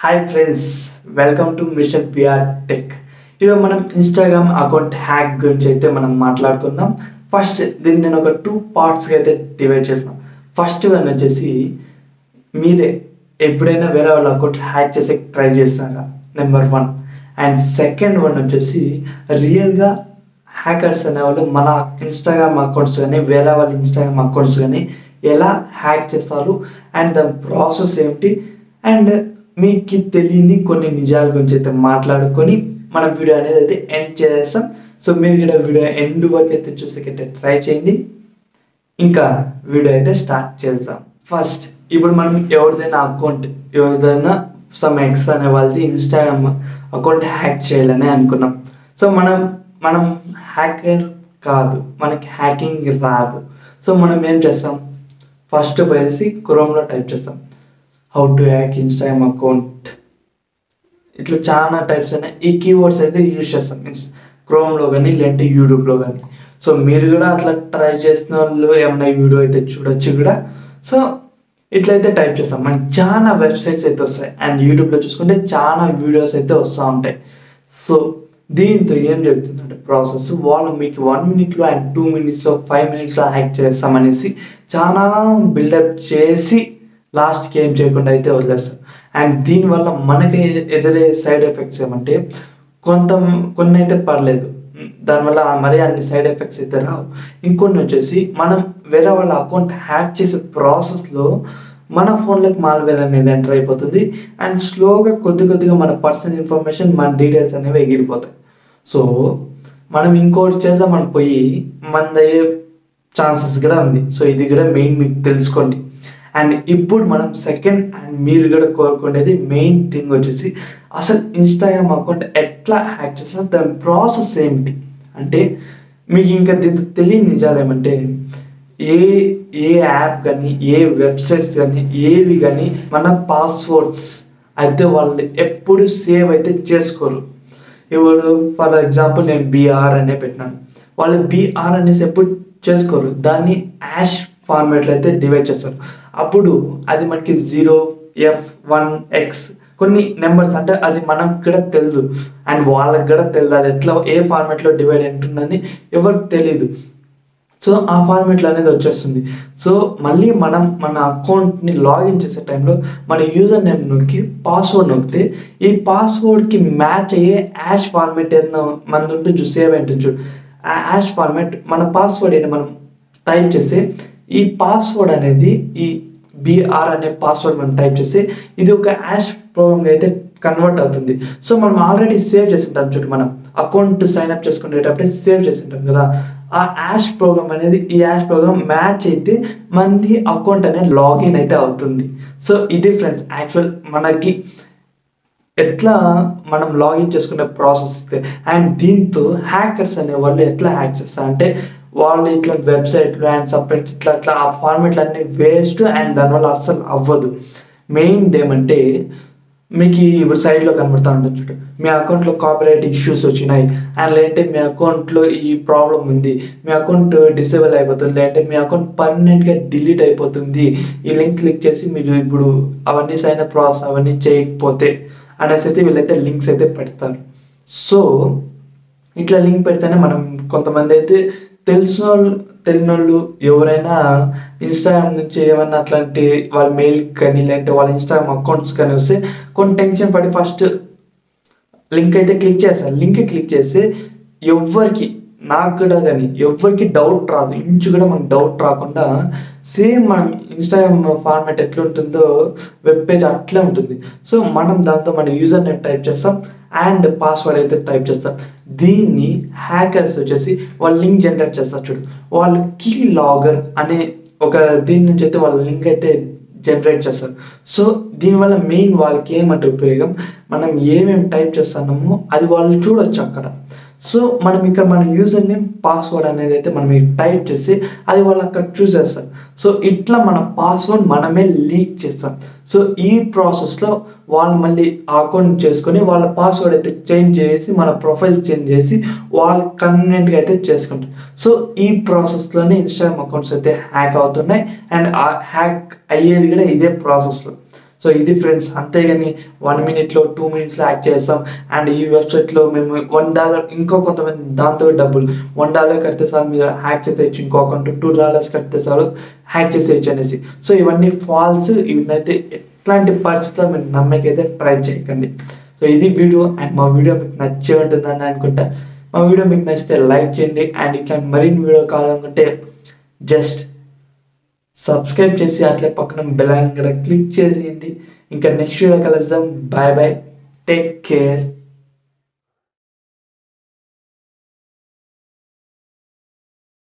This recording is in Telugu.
hi friends welcome to mission PR tech ఈరోజు మనం ఇన్స్టాగ్రామ్ అకౌంట్ హ్యాక్ గురించి అయితే మనం మాట్లాడుకుందాం ఫస్ట్ దీన్ని నేను ఒక టూ పార్ట్స్గా అయితే డివైడ్ చేస్తాను ఫస్ట్ వన్ వచ్చేసి మీరే ఎప్పుడైనా వేరే వాళ్ళ అకౌంట్ హ్యాక్ చేసే ట్రై చేస్తారా number one and second one వచ్చేసి రియల్గా హ్యాకర్స్ అనేవాళ్ళు మన ఇన్స్టాగ్రామ్ అకౌంట్స్ కానీ వేరే వాళ్ళ ఇన్స్టాగ్రామ్ అకౌంట్స్ కానీ ఎలా హ్యాక్ చేస్తారు అండ్ దాని ప్రాసెస్ ఏమిటి అండ్ మీకు తెలియని కొన్ని నిజాల గురించి అయితే మాట్లాడుకొని మన వీడియో అనేది అయితే ఎండ్ చేస్తాం సో మీరు కూడా వీడియో ఎండ్ వరకు అయితే చూసేకైతే ట్రై చేయండి ఇంకా వీడియో అయితే స్టార్ట్ చేద్దాం ఫస్ట్ ఇప్పుడు మనం ఎవరిదైనా అకౌంట్ ఎవరిదైనా సమ్ ఎక్స్ అనే వాళ్ళది ఇన్స్టాగ్రామ్ అకౌంట్ హ్యాక్ చేయాలని అనుకున్నాం సో మనం మనం హ్యాకర్ కాదు మనకి హ్యాకింగ్ రాదు సో మనం ఏం చేస్తాం ఫస్ట్ పోయేసి క్రోమ్లో టైప్ చేస్తాం how to hack Instagram account ఇట్లా చాలా టైప్స్ ఉన్నాయి ఈ కీవర్డ్స్ అయితే యూజ్ చేస్తాం మీన్స్ క్రోమ్లో కానీ లేదంటే యూట్యూబ్లో కానీ సో మీరు కూడా అట్లా ట్రై చేసిన వాళ్ళు ఏమన్నా వీడియో అయితే చూడొచ్చు కూడా సో ఇట్లయితే టైప్ చేస్తాం మనకి చాలా వెబ్సైట్స్ అయితే వస్తాయి అండ్ యూట్యూబ్లో చూసుకుంటే చాలా వీడియోస్ అయితే వస్తూ ఉంటాయి సో దీంతో ఏం చెప్తుందంటే ప్రాసెస్ వాళ్ళు మీకు వన్ మినిట్లో అండ్ టూ మినిట్స్లో ఫైవ్ మినిట్స్లో హ్యాక్ చేస్తామనేసి చాలా బిల్డప్ చేసి లాస్ట్కి ఏం చేయకుండా అయితే వదిలేస్తారు అండ్ దీనివల్ల మనకి ఎదురే సైడ్ ఎఫెక్ట్స్ ఏమంటే కొంత కొన్ని అయితే పర్లేదు దానివల్ల మరీ అన్ని సైడ్ ఎఫెక్ట్స్ అయితే రావు ఇంకొన్ని వచ్చేసి మనం వేరే వాళ్ళ అకౌంట్ హ్యాక్ చేసే ప్రాసెస్లో మన ఫోన్లోకి మాల్వేర్ అనేది ఎంటర్ అయిపోతుంది అండ్ స్లోగా కొద్ది కొద్దిగా మన పర్సనల్ ఇన్ఫర్మేషన్ మన డీటెయిల్స్ అనేవి ఎగిరిపోతాయి సో మనం ఇంకోటి చేద్దాం మనం పోయి మనదయ్యే ఛాన్సెస్ కూడా ఉంది సో ఇది కూడా మెయిన్ మీకు తెలుసుకోండి అండ్ ఇప్పుడు మనం సెకండ్ అండ్ మీరు కూడా కోరుకునేది మెయిన్ థింగ్ వచ్చేసి అసలు ఇన్స్టాగ్రామ్ అకౌంట్ ఎట్లా హ్యాక్ చేస్తారు దాని ప్రాసెస్ ఏంటి అంటే మీకు ఇంకా దీంతో తెలియని నిజాలు ఏమంటే ఏ ఏ యాప్ కానీ ఏ వెబ్సైట్స్ కానీ ఏవి కానీ మన పాస్వర్డ్స్ అయితే వాళ్ళు ఎప్పుడు సేవ్ అయితే చేసుకోరు ఇప్పుడు ఫర్ ఎగ్జాంపుల్ నేను బీఆర్ అనే పెట్టినాను వాళ్ళు బీఆర్ అనేసి ఎప్పుడు చేసుకోరు దాన్ని యాష్ ఫార్మేట్లో అయితే డివైడ్ చేస్తారు అప్పుడు అది మనకి జీరో ఎఫ్ వన్ ఎక్స్ కొన్ని నెంబర్స్ అంటే అది మనకు కూడా తెలియదు అండ్ వాళ్ళకి కూడా తెలియదు అది ఎట్లా ఏ ఫార్మేట్లో డివైడ్ ఉంటుందని ఎవరికి తెలియదు సో ఆ ఫార్మేట్లో అనేది వచ్చేస్తుంది సో మళ్ళీ మనం మన అకౌంట్ని లాగిన్ చేసే టైంలో మన యూజర్ నేమ్ నొక్కి పాస్వర్డ్ నొక్కితే ఈ పాస్వర్డ్కి మ్యాచ్ అయ్యే యాష్ ఫార్మేట్ ఏదైనా మనది ఉంటుంది చూసి సేవ్ ఉంటుంది చూడు ఆ యాష్ ఫార్మేట్ మన పాస్వర్డ్ ఏంటి మనం టైప్ చేస్తే ఈ పాస్వర్డ్ అనేది ఈ బీఆర్ అనే పాస్వర్డ్ మనం టైప్ చేసి ఇది ఒక యాష్ ప్రోగ్రామ్గా అయితే కన్వర్ట్ అవుతుంది సో మనం ఆల్రెడీ సేవ్ చేసింటాం చూడు మనం అకౌంట్ సైన్ అప్ చేసుకునేటప్పుడే సేవ్ చేసింటాం కదా ఆ యాష్ ప్రోగ్రామ్ అనేది ఈ యాష్ ప్రోగ్రామ్ మ్యాచ్ అయితే మంది అకౌంట్ అనేది లాగిన్ అయితే అవుతుంది సో ఇది ఫ్రెండ్స్ యాక్చువల్ మనకి ఎట్లా మనం లాగిన్ చేసుకునే ప్రాసెస్ అయితే అండ్ దీంతో హ్యాకర్స్ అనే వాళ్ళు ఎట్లా హ్యాక్ చేస్తారు అంటే వాళ్ళు ఇట్లా వెబ్సైట్లు అండ్ సపరేట్ ఇట్లా అట్లా ఆ ఫార్మేట్లు అన్నీ వేస్ట్ అండ్ దానివల్ల అస్సలు అవ్వదు మెయిన్ ఏమంటే మీకు ఇప్పుడు సైడ్లో కనబడుతూ ఉంటుంది చూడు మీ అకౌంట్లో కాపరేట్ ఇష్యూస్ వచ్చినాయి అండ్ లేదంటే మీ అకౌంట్లో ఈ ప్రాబ్లం ఉంది మీ అకౌంట్ డిసేబుల్ అయిపోతుంది లేదంటే మీ అకౌంట్ పర్మనెంట్గా డిలీట్ అయిపోతుంది ఈ లింక్ క్లిక్ చేసి మీరు ఇప్పుడు అవన్నీ సైన్ అప్ ప్రాసెస్ అవన్నీ చేయకపోతే అనేసి అయితే వీళ్ళైతే లింక్స్ అయితే పెడతారు సో ఇట్లా లింక్ పెడితేనే మనం కొంతమంది అయితే తెలిసిన వాళ్ళు తెలియని వాళ్ళు ఎవరైనా ఇన్స్టాగ్రామ్ నుంచి ఏమన్నా అట్లాంటి వాళ్ళ మెయిల్ కానీ లేదంటే వాళ్ళ ఇన్స్టాగ్రామ్ అకౌంట్స్ కానీ వస్తే కొన్ని టెన్షన్ పడి ఫస్ట్ లింక్ అయితే క్లిక్ చేస్తారు లింక్ క్లిక్ చేస్తే ఎవరికి నాకు కూడా కానీ ఎవరికి డౌట్ రాదు ఇంచు కూడా మనకు డౌట్ రాకుండా సేమ్ మనం ఇన్స్టాగ్రామ్ ఫార్మాట్ ఎట్లుంటుందో వెబ్ పేజ్ అట్లే ఉంటుంది సో మనం దాంతో మన యూజర్ నేమ్ టైప్ చేస్తాం అండ్ పాస్వర్డ్ అయితే టైప్ చేస్తాం దీన్ని హ్యాకర్స్ వచ్చేసి వాళ్ళు లింక్ జనరేట్ చేస్తారు చూడు వాళ్ళు కీ లాగర్ అనే ఒక దీని నుంచి అయితే వాళ్ళ లింక్ అయితే జనరేట్ చేస్తారు సో దీనివల్ల మెయిన్ వాళ్ళకి ఏమంటే ఉపయోగం మనం ఏమేమి టైప్ చేస్తున్నామో అది వాళ్ళు చూడొచ్చు అక్కడ సో మనం ఇక్కడ మన యూజర్ నేమ్ పాస్వర్డ్ అనేది అయితే మనం టైప్ చేసి అది వాళ్ళు అక్కడ చూసేస్తారు సో ఇట్లా మన పాస్వర్డ్ మనమే లీక్ చేస్తాం సో ఈ ప్రాసెస్లో వాళ్ళు మళ్ళీ అకౌంట్ చేసుకొని వాళ్ళ పాస్వర్డ్ అయితే చేంజ్ చేసి మన ప్రొఫైల్ చేంజ్ చేసి వాళ్ళు కన్వీనియంట్గా అయితే చేసుకుంటారు సో ఈ ప్రాసెస్లోనే ఇన్స్టాగ్రామ్ అకౌంట్స్ అయితే హ్యాక్ అవుతున్నాయి అండ్ హ్యాక్ అయ్యేది కూడా ఇదే ప్రాసెస్లో సో ఇది ఫ్రెండ్స్ అంతేగాని వన్ మినిట్లో టూ మినిట్స్లో యాక్ట్ చేస్తాం అండ్ ఈ వెబ్సైట్లో మేము వన్ డాలర్ ఇంకో కొంతమంది దాంతో డబ్బులు వన్ డాలర్ కడితే సార్ మీరు హ్యాక్ చేసేయచ్చు ఇంకో అకౌంట్ టూ డాలర్స్ కడితే సార్ హ్యాక్ చేసేయచ్చు అనేసి సో ఇవన్నీ ఫాల్స్ ఇవన్నైతే ఎట్లాంటి పరిస్థితుల్లో మీరు నమ్మకైతే ట్రై చేయకండి సో ఇది వీడియో అండ్ మా వీడియో మీకు నచ్చే ఉంటుందని అనుకుంటా మా వీడియో మీకు నచ్చితే లైక్ చేయండి అండ్ ఇట్లాంటి మరిన్ని వీడియో కావాలనుకుంటే జస్ట్ సబ్స్క్రైబ్ చేసి అట్లే పక్కన బెల్ ఐకాన్ కూడా క్లిక్ చేసేయండి ఇంకా నెక్స్ట్ వీడియో కలుద్దాం బాయ్ బాయ్ టేక్ కేర్